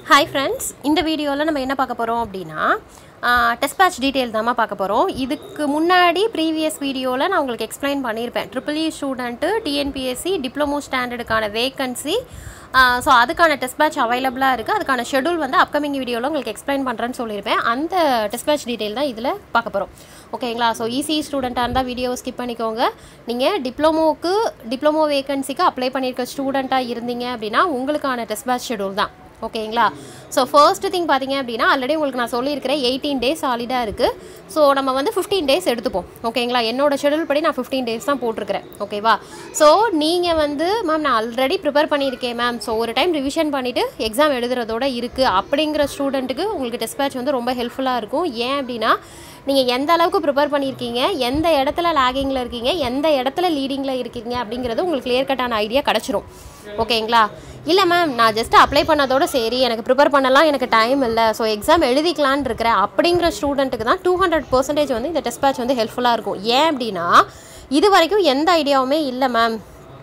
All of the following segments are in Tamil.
ஹாய் ஃப்ரெண்ட்ஸ் இந்த வீடியோவில் நம்ம என்ன பார்க்க போகிறோம் அப்படின்னா டெஸ்ட் பேட்ச் டீட்டெயில் தாம்மா பார்க்க போகிறோம் இதுக்கு முன்னாடி ப்ரீவியஸ் வீடியோவில் நான் உங்களுக்கு எக்ஸ்பிளைன் பண்ணியிருப்பேன் triple E student TNPSC diploma ஸ்டாண்டர்டுக்கான வேகன்சி ஸோ அதுக்கான டெஸ்ட் பேட்ச் அவைலபிளாக இருக்குது அதுக்கான ஷெடியூல் வந்து அப்கமிங் வீடியோவில் உங்களுக்கு எக்ஸ்பிளைன் பண்ணுறேன்னு சொல்லியிருப்பேன் அந்த டெஸ்ட் பேட்ச் டீட்டெயில் தான் இதில் பார்க்க போகிறோம் ஓகேங்களா ஸோ ஈஸி ஸ்டூடெண்ட்டாக இருந்தால் வீடியோவை ஸ்கிப் பண்ணிக்கோங்க நீங்கள் டிப்ளமோக்கு டிப்ளமோ வேகன்சிக்கு அப்ளை பண்ணியிருக்க ஸ்டூடெண்ட்டாக இருந்தீங்க அப்படின்னா உங்களுக்கான டெஸ்ட் பேட்ச் ஷெடியூல் தான் ஓகேங்களா ஸோ ஃபர்ஸ்ட் திங் பார்த்தீங்க அப்படின்னா ஆல்ரெடி உங்களுக்கு நான் சொல்லியிருக்கிறேன் எயிட்டீன் டேஸ் சாலிடாக இருக்குது ஸோ நம்ம வந்து ஃபிஃப்டீன் டேஸ் எடுத்துப்போம் ஓகேங்களா என்னோட ஷெடியூல் படி நான் ஃபிஃப்டீன் டேஸ் தான் போட்டிருக்கிறேன் ஓகேவா ஸோ நீங்கள் வந்து மேம் நான் ஆல்ரெடி ப்ரிப்பேர் பண்ணியிருக்கேன் மேம் ஸோ ஒரு டைம் ரிவிஷன் பண்ணிவிட்டு எக்ஸாம் எழுதுறதோட இருக்குது அப்படிங்கிற ஸ்டூடெண்ட்டுக்கு உங்களுக்கு டெஸ்ட் பேட்ச் வந்து ரொம்ப ஹெல்ப்ஃபுல்லாக இருக்கும் ஏன் அப்படின்னா நீங்கள் எந்த அளவுக்கு ப்ரிப்பேர் பண்ணியிருக்கீங்க எந்த இடத்துல லேகிங்கில் இருக்கீங்க எந்த இடத்துல லீடிங்கில் இருக்கீங்க அப்படிங்கிறது உங்களுக்கு கிளியர் கட்டான ஐடியா கிடச்சிரும் ஓகேங்களா இல்லை மேம் நான் ஜஸ்ட் அப்ளை பண்ணதோட சரி எனக்கு ப்ரிப்பேர் பண்ணலாம் எனக்கு டைம் இல்லை ஸோ எக்ஸாம் எழுதிக்கலான்னு இருக்கிறேன் அப்படிங்கிற ஸ்டூடெண்ட்டுக்கு தான் டூ ஹண்ட்ரட் பர்சன்டேஜ் வந்து இந்த டெஸ்ட் பேட்ச் வந்து ஹெல்ப்ஃபுல்லாக இருக்கும் ஏன் அப்படின்னா இது வரைக்கும் எந்த ஐடியாவுமே இல்லை மேம்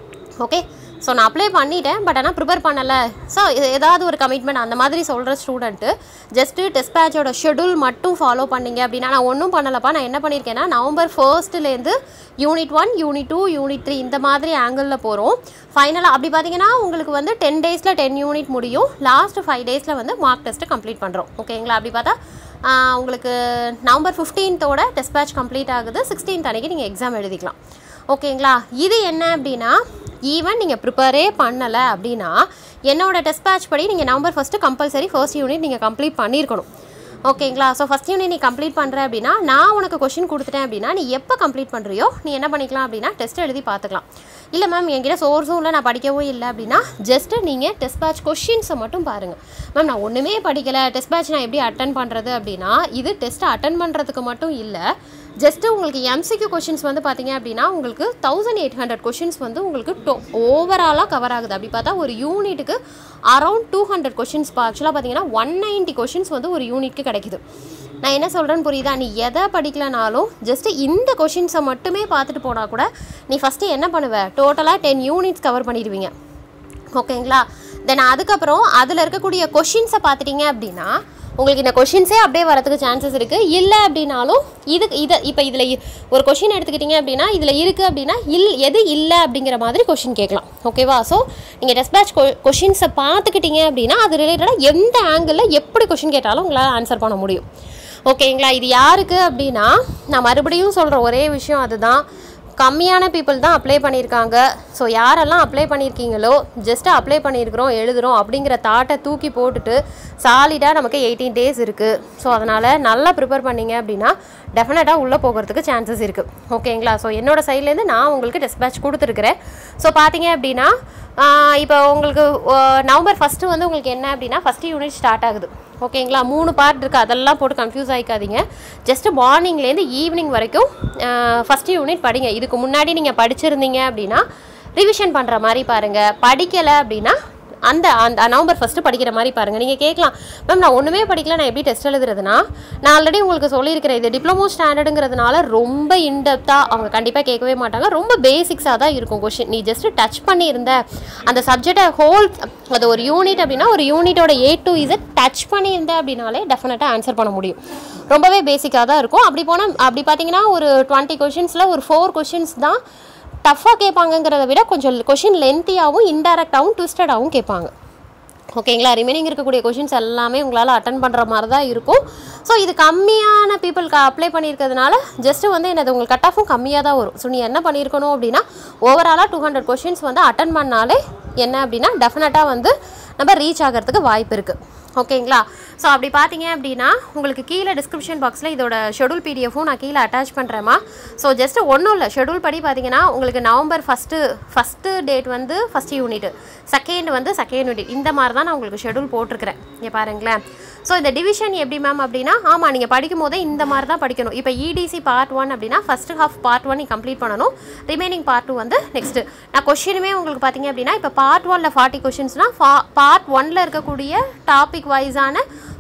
ஓகே ஸோ நான் அப்ளை பண்ணிட்டேன் பட் ஆனால் ப்ரிப்பேர் பண்ணலை ஸோ ஏதாவது ஒரு கமிட்மெண்ட் அந்த மாதிரி சொல்கிற ஸ்டூடெண்ட்டு ஜஸ்ட்டு டெஸ்ட் பேட்சோட ஷெடியூல் மட்டும் ஃபாலோ பண்ணீங்க அப்படின்னா நான் ஒன்றும் பண்ணலப்பா நான் என்ன பண்ணியிருக்கேன்னா நவம்பர் ஃபர்ஸ்ட்லேருந்து unit one unit two unit three இந்த மாதிரி ஆங்கிளில் போகிறோம் ஃபைனலாக அப்படி பார்த்தீங்கன்னா உங்களுக்கு வந்து டென் டேஸில் டென் யூனிட் முடியும் லாஸ்ட் ஃபைவ் டேஸில் வந்து மார்க் டெஸ்ட்டு கம்ப்ளீட் பண்ணுறோம் ஓகேங்களா அப்படி பார்த்தா ஆஹ், உங்களுக்கு நவம்பர் ஃபிஃப்டீன்த்தோட டெஸ்ட் பேட்ச் கம்ப்ளீட் ஆகுது சிக்ஸ்டீன்த் அன்றைக்கி நீங்கள் எக்ஸாம் எழுதிக்கலாம் ஓகேங்களா இது என்ன அப்படின்னா ஈவன் நீங்கள் ப்ரிப்பேரே பண்ணலை அப்படின்னா என்னோட டெஸ்ட் பேட்ச் படி நீங்கள் November first compulsory first unit நீங்கள் கம்ப்ளீட் பண்ணியிருக்கணும் ஓகேங்களா ஸோ ஃபஸ்ட் யூனிட் நீ கம்ப்ளீட் பண்ணுற அப்படின்னா நான் உனக்கு கொஷின் கொடுத்துட்டேன் அப்படின்னா நீ எப்போ கம்ப்ளீட் பண்ணுறியோ நீ என்ன பண்ணிக்கலாம் அப்படின்னா டெஸ்ட் எழுதி பார்த்துக்கலாம் இல்லை மேம் என்கிட்ட சோர்ஸும் இல்லை நான் படிக்கவும் இல்லை அப்படின்னா ஜஸ்ட்டு நீங்கள் டெஸ்ட் பேட்ச் கொஷின்ஸை மட்டும் பாருங்கள் மேம் நான் ஒன்றுமே படிக்கலை டெஸ்ட் பேட்ச் நான் எப்படி அட்டன் பண்ணுறது அப்படின்னா இது டெஸ்ட்டை அட்டன் பண்ணுறதுக்கு மட்டும் இல்லை ஜஸ்ட்டு உங்களுக்கு எம்சிக்யூ கொஷின்ஸ் வந்து பார்த்தீங்க அப்படின்னா உங்களுக்கு தௌசண்ட் எயிட் ஹண்ட்ரட் கொஷின்ஸ் வந்து உங்களுக்கு டோ ஓவராலாக கவர் ஆகுது அப்படி பார்த்தா ஒரு யூனிட்டுக்கு அரௌண்ட் டூ ஹண்ட்ரட் கொஷின்ஸ் ஆக்சுவலாக பார்த்தீங்கன்னா ஒன் நைன்ட்டி கொஷின்ஸ் வந்து ஒரு யூனிட்க்கு கிடைக்குது நான் என்ன சொல்கிறேன்னு புரியுதா நீ எதை படிக்கலனாலும் ஜஸ்ட்டு இந்த கொஷின்ஸை மட்டுமே பார்த்துட்டு போனால் கூட நீ ஃபஸ்ட்டு என்ன பண்ணுவ டோட்டலாக டென் யூனிட்ஸ் கவர் பண்ணிடுவீங்க ஓகேங்களா தென் அதுக்கப்புறம் அதில் இருக்கக்கூடிய கொஷின்ஸை பார்த்துட்டீங்க அப்படின்னா உங்களுக்கு இந்த கொஷின்ஸே அப்படியே வரதுக்கு சான்சஸ் இருக்குது இல்லை அப்படின்னாலும் இதுக்கு இதை இப்போ இதில் ஒரு கொஷின் எடுத்துக்கிட்டிங்க அப்படின்னா இதில் இருக்குது அப்படின்னா இல் எது இல்லை அப்படிங்கிற மாதிரி கொஷின் கேட்கலாம் ஓகேவா ஸோ நீங்கள் டெஸ்ட் பேட்ச் கொஷின்ஸை பார்த்துக்கிட்டீங்க அப்படின்னா அது ரிலேட்டடாக எந்த ஆங்கிளில் எப்படி கொஷின் கேட்டாலும் உங்களால் ஆன்சர் பண்ண முடியும் ஓகேங்களா இது யாருக்கு அப்படின்னா நான் மறுபடியும் சொல்கிற ஒரே விஷயம் அதுதான் கம்மியான பீப்புள் தான் அப்ளை பண்ணியிருக்காங்க ஸோ யாரெல்லாம் அப்ளை பண்ணியிருக்கீங்களோ ஜஸ்ட்டு அப்ளை பண்ணியிருக்கிறோம் எழுதுகிறோம் அப்படிங்கிற தாட்டை தூக்கி போட்டுட்டு சாலிடாக நமக்கு எயிட்டீன் டேஸ் இருக்குது ஸோ அதனால் நல்லா ப்ரிப்பேர் பண்ணீங்க அப்படின்னா டெஃபினட்டாக உள்ளே போகிறதுக்கு சான்சஸ் இருக்குது ஓகேங்களா ஸோ என்னோட சைட்லேருந்து நான் உங்களுக்கு டெஸ்ட் பேட்ச் கொடுத்துருக்குறேன் ஸோ பார்த்தீங்க அப்படின்னா ஆஹ் இப்போ உங்களுக்கு ஆஹ் நவம்பர் ஃபஸ்ட்டு வந்து உங்களுக்கு என்ன அப்படின்னா ஃபஸ்ட்டு யூனிட் ஸ்டார்ட் ஆகுது ஓகேங்களா மூணு பார்ட் இருக்குது அதெல்லாம் போட்டு கன்ஃபியூஸ் ஆகிக்காதீங்க ஜஸ்ட்டு மார்னிங்லேருந்து ஈவினிங் வரைக்கும் ஃபஸ்ட்டு யூனிட் படிங்க இதுக்கு முன்னாடி நீங்கள் படிச்சிருந்தீங்க அப்படின்னா ரிவிஷன் பண்ணுற மாதிரி பாருங்கள் படிக்கலை அப்படின்னா அந்த அந்த நவம்பர் ஃபஸ்ட்டு படிக்கிற மாதிரி பாருங்கள் நீங்கள் கேட்கலாம் மேம் நான் ஒன்றுமே படிக்கல நான் எப்படி டெஸ்ட் எழுதுறதுனா நான் ஆல்ரெடி உங்களுக்கு சொல்லியிருக்கிறேன் இது டிப்ளமோ ஸ்டாண்டர்டுங்கிறதுனால ரொம்ப இன்டெப்த்தாக அவங்க கண்டிப்பாக கேட்கவே மாட்டாங்க ரொம்ப பேசிக்ஸாக தான் இருக்கும் கொஷின் நீ ஜஸ்ட்டு டச் பண்ணியிருந்த அந்த சப்ஜெக்டை ஹோல் அது ஒரு யூனிட் அப்படின்னா ஒரு யூனிட்டோட ஏ டு இசட் டச் பண்ணியிருந்த அப்படின்னாலே டெஃபினட்டாக ஆன்சர் பண்ண முடியும் ரொம்பவே பேசிக்காக தான் இருக்கும் அப்படி போனால் அப்படி பார்த்தீங்கன்னா ஒரு டுவெண்ட்டி கொஷின்ஸில் ஒரு ஃபோர் கொஷின்ஸ் தான் டஃப்பாக கேட்பாங்கங்கிறத விட கொஞ்சம் கொஷின் லென்த்தியாகவும் இன்டெரக்டாகவும் ட்விஸ்டடாகவும் கேட்பாங்க ஓகேங்களா ரிமைனிங் இருக்கக்கூடிய கொஷின்ஸ் எல்லாமே உங்களால் அட்டன் பண்ணுற மாதிரி தான் இருக்கும் ஸோ இது கம்மியான பீப்புளுக்கு அப்ளை பண்ணியிருக்கிறதுனால ஜஸ்ட்டு வந்து என்னது உங்களுக்கு கட் ஆஃபும் கம்மியாக தான் வரும் ஸோ நீ என்ன பண்ணியிருக்கணும் அப்படின்னா ஓவராலாக டூ ஹண்ட்ரட் கொஷின்ஸ் வந்து அட்டன் பண்ணாலே என்ன அப்படின்னா டெஃபினட்டாக வந்து நம்ம ரீச் ஆகிறதுக்கு வாய்ப்பு இருக்குது ஓகேங்களா ஸோ அப்படி பார்த்தீங்க அப்படின்னா உங்களுக்கு கீழே டிஸ்கிரிப்ஷன் பாக்ஸில் இதோட ஷெடியூல் பிடிஎஃபும் நான் கீழே அட்டாச் பண்ணுறேம்மா ஸோ ஜஸ்ட் ஒன்றும் இல்லை ஷெடியூல் படி பார்த்தீங்கன்னா உங்களுக்கு நவம்பர் ஃபஸ்ட்டு ஃபஸ்ட்டு டேட் வந்து ஃபஸ்ட் யூனிட் செகண்ட் வந்து செகண்ட் யூனிட் இந்த மாதிரி தான் நான் உங்களுக்கு ஷெடியூல் போட்டிருக்கிறேன் இங்கே பாருங்களேன் ஸோ இந்த டிவிஷன் எப்படி மேம் அப்படின்னா ஆமாம் நீங்கள் படிக்கும் போதே இந்த மாதிரி தான் படிக்கணும் இப்போ இடிசி பார்ட் ஒன் அப்படின்னா ஃபஸ்ட்டு ஹாஃப் பார்ட் ஒன் நீ கம்ப்ளீட் பண்ணணும் ரிமைனிங் பார்ட் டூ வந்து நெக்ஸ்ட்டு நான் கொஷினுமே உங்களுக்கு பார்த்தீங்க அப்படின்னா இப்போ பார்ட் ஒனில் ஃபார்ட்டி கொஷின்ஸ்னால் பார்ட் ஒனில் இருக்கக்கூடிய டாபிக் வைஸான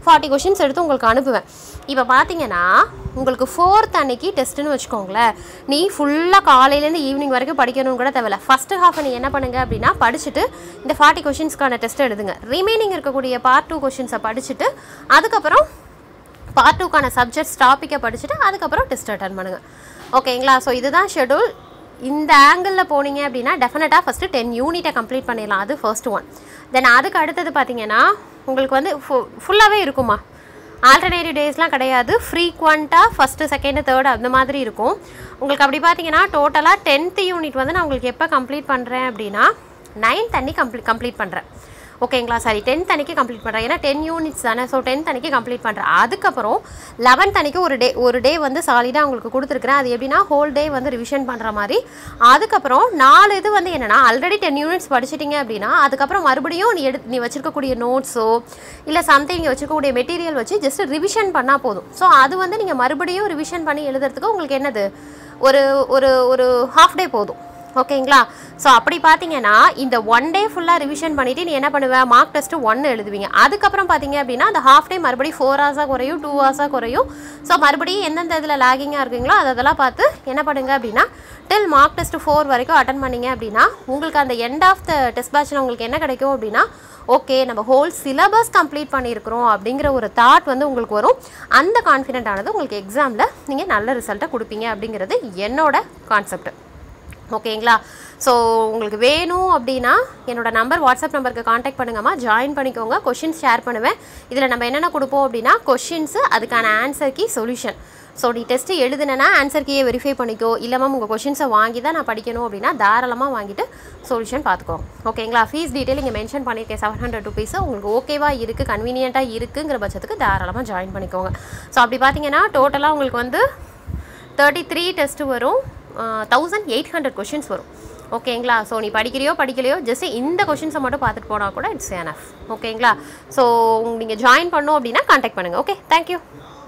ஃபார்ட்டி கொஷின்ஸ் எடுத்து உங்களுக்கு அனுப்புவேன் இப்போ பார்த்தீங்கன்னா உங்களுக்கு ஃபோர்த் அன்னைக்கு டெஸ்ட்டுன்னு வச்சுக்கோங்களேன் நீ ஃபுல்லாக காலையிலேருந்து ஈவினிங் வரைக்கும் படிக்கணும்னு கூட தேவையில்ல ஃபஸ்ட்டு ஹாஃப் நீ என்ன பண்ணுங்க அப்படின்னா படிச்சுட்டு இந்த ஃபார்ட்டி கொஷின்ஸ்க்கான டெஸ்ட் எழுதுங்க ரிமைனிங் இருக்கக்கூடிய பார்ட் டூ கொஷின்ஸை படிச்சுட்டு அதுக்கப்புறம் பார்ட் டூக்கான சப்ஜெக்ட்ஸ் டாப்பிக்கை படிச்சுட்டு அதுக்கப்புறம் டெஸ்ட் அட்டன் பண்ணுங்கள் ஓகேங்களா ஸோ இதுதான் ஷெடியூல் இந்த ஆங்கிளில் போனீங்க அப்படின்னா டெஃபினட்டாக ஃபஸ்ட்டு டென் யூனிட்டை கம்ப்ளீட் பண்ணிடலாம் அது ஃபர்ஸ்ட் ஒன் தென் அதுக்கு அடுத்தது பார்த்தீங்கன்னா உங்களுக்கு வந்து ஃபு ஃபுல்லாகவே இருக்குமா ஆல்டர்னேட்டிவ் டேஸ்லாம் கிடையாது ஃப்ரீக்வெண்ட்டாக ஃபஸ்ட்டு செகண்டு தேர்டு அந்த மாதிரி இருக்கும் உங்களுக்கு அப்படி பார்த்தீங்கன்னா டோட்டலாக டென்த்து யூனிட் வந்து நான் உங்களுக்கு எப்போ கம்ப்ளீட் பண்ணுறேன் அப்படின்னா நைன்த் அன்னி கம்ப்ளீட் கம்ப்ளீட் பண்ணுறேன் ஓகேங்களா சாரி டென்த் அன்னைக்கு கம்ப்ளீட் பண்ணுறேன் ஏன்னா டென் யூனிட்ஸ் தானே ஸோ டென்த் அன்னைக்கு கம்ப்ளீட் பண்ணுறேன் அதுக்கப்புறம் லெவன்த் அன்னைக்கு ஒரு டே ஒரு டே வந்து சாலிடாக உங்களுக்கு கொடுத்துருக்குறேன் அது எப்படின்னா ஹோல் டே வந்து ரிவிஷன் பண்ணுற மாதிரி அதுக்கப்புறம் நாலு இது வந்து என்னென்னா ஆல்ரெடி டென் யூனிட்ஸ் படிச்சிட்டிங்க அப்படின்னா அதுக்கப்புறம் மறுபடியும் நீ எடு நீ வச்சிருக்கக்கூடிய நோட்ஸோ இல்லை சம்திங் நீங்கள் வச்சிருக்கக்கூடிய மெட்டீரியல் வச்சு ஜஸ்ட் ரிவிஷன் பண்ணால் போதும் ஸோ அது வந்து நீங்கள் மறுபடியும் ரிவிஷன் பண்ணி எழுதுறதுக்கு உங்களுக்கு என்னது ஒரு ஒரு ஒரு ஹாஃப் டே போதும் ஓகேங்களா ஸோ அப்படி பார்த்தீங்கன்னா இந்த ஒன் டே ஃபுல்லாக ரிவிஷன் பண்ணிவிட்டு நீ என்ன பண்ணுவ மார்க் டெஸ்ட்டு ஒன்று எழுதுவீங்க அதுக்கப்புறம் பார்த்தீங்க அப்படின்னா அந்த ஹாஃப் டே மறுபடியும் ஃபோர் ஹவர்ஸாக குறையும் டூ ஹவர்ஸாக குறையும் ஸோ மறுபடியும் எந்தெந்த இதில் லாகிங்காக இருக்கீங்களோ அது அதெல்லாம் பார்த்து என்ன பண்ணுங்க அப்படின்னா டில் மார்க் டெஸ்ட் ஃபோர் வரைக்கும் அட்டன் பண்ணீங்க அப்படின்னா உங்களுக்கு அந்த எண்ட் ஆஃப் த டெஸ்ட் பேட்சில் உங்களுக்கு என்ன கிடைக்கும் அப்படின்னா ஓகே நம்ம ஹோல் சிலபஸ் கம்ப்ளீட் பண்ணியிருக்கிறோம் அப்படிங்கிற ஒரு தாட் வந்து உங்களுக்கு வரும் அந்த கான்ஃபிடென்ட் ஆனது உங்களுக்கு எக்ஸாமில் நீங்கள் நல்ல ரிசல்ட்டை கொடுப்பீங்க அப்படிங்கிறது என்னோட கான்செப்ட் ஓகேங்களா ஸோ உங்களுக்கு வேணும் அப்படின்னா என்னோட நம்பர் வாட்ஸ்அப் நம்பருக்கு காண்டாக்ட் பண்ணுங்கம்மா ஜாயின் பண்ணிக்கோங்க கொஷின்ஸ் ஷேர் பண்ணுவேன் இதில் நம்ம என்னென்ன கொடுப்போம் அப்படின்னா கொஷின்ஸு அதுக்கான ஆன்சர் கீ சொல்யூஷன் ஸோ நீ டெஸ்ட்டு எழுதுனேன்னா ஆன்சர் கீயை வெரிஃபை பண்ணிக்கோ இல்லை மேம் உங்கள் கொஷின்ஸை வாங்கி தான் நான் படிக்கணும் அப்படின்னா தாராளமாக வாங்கிட்டு சொல்யூஷன் பார்த்துக்கோ ஓகேங்களா ஃபீஸ் டீட்டெயில் இங்கே மென்ஷன் பண்ணியிருக்கேன் செவன் ஹண்ட்ரட் ருபீஸ் உங்களுக்கு ஓகேவா இருக்குது கன்வீனியண்ட்டாக இருக்குங்கிற பட்சத்துக்கு தாராளமாக ஜாயின் பண்ணிக்கோங்க ஸோ அப்படி பார்த்தீங்கன்னா டோட்டலாக உங்களுக்கு வந்து தேர்ட்டி த்ரீ டெஸ்ட்டு வரும் தௌசண்ட் எயிட் ஹண்ட்ரட் கொஷின்ஸ் வரும் ஓகேங்களா ஸோ நீ படிக்கிறியோ படிக்கலையோ ஜஸ்ட் இந்த கொஷின்ஸை மட்டும் பார்த்துட்டு போனால் கூட இட்ஸ் எனஃப் ஓகேங்களா ஸோ நீங்கள் ஜாயின் பண்ணோம் அப்படின்னா காண்டாக்ட் பண்ணுங்கள் ஓகே தேங்க்யூ